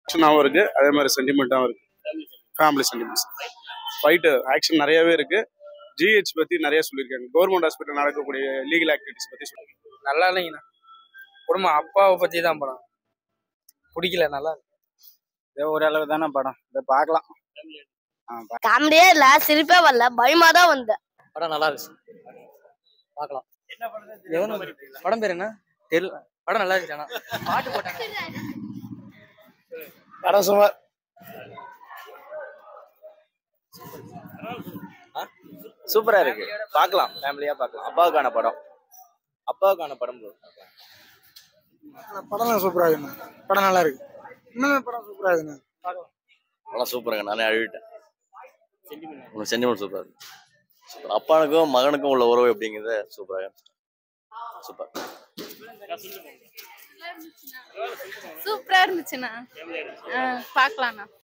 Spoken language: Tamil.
ஆக்ஷனாகவும் இருக்கு அதே மாதிரி சென்டிமெண்ட்டாகவும் இருக்கு ஃபேமிலி சென்டிமெண்ட்ஸ் ஃபைட்டு ஆக்ஷன் நிறையவே இருக்கு ஜிஹெச் பத்தி நிறைய சொல்லியிருக்காங்க கவர்மெண்ட் ஹாஸ்பிட்டல் நடக்கக்கூடிய லீகல் ஆக்டிவிட்டிஸ் பத்தி சொல்லியிருக்காங்க நல்லா இல்லைங்கண்ணா குடும்பம் அப்பாவை பத்தி தான் படம் பிடிக்கல நல்லா இது ஓரளவு தானே படம் இதை பார்க்கலாம் காமெடியே இல்ல சிரிப்பே வரல பயமா தான் வந்தேன் படம் நல்லா இருக்கு பார்க்கலாம் எவனு படம் பேர் என்ன தெரியல படம் நல்லா இருந்துச்சு ஆனா பாட்டு போட்டாங்க படம் சுமார் சூப்பரா இருக்கு பார்க்கலாம் ஃபேமிலியா பார்க்கலாம் அப்பாவுக்கான படம் அப்பாவுக்கான படம் bro. படம்லாம் சூப்பராக இருக்குண்ணா படம் நல்லா இருக்கு இன்னுமே படம் சூப்பராக இருக்குண்ணா படம் சூப்பருங்க நானே அழுவிட்டேன் உனக்கு சென்டிமெண்ட் சூப்பரா இருக்கு சூப்பர் அப்பானுக்கும் மகனுக்கும் உள்ள உறவு எப்படிங்கிறத சூப்பராக சூப்பர் சூப்பரா இருந்துச்சுண்ணா பார்க்கலாம்ண்ணா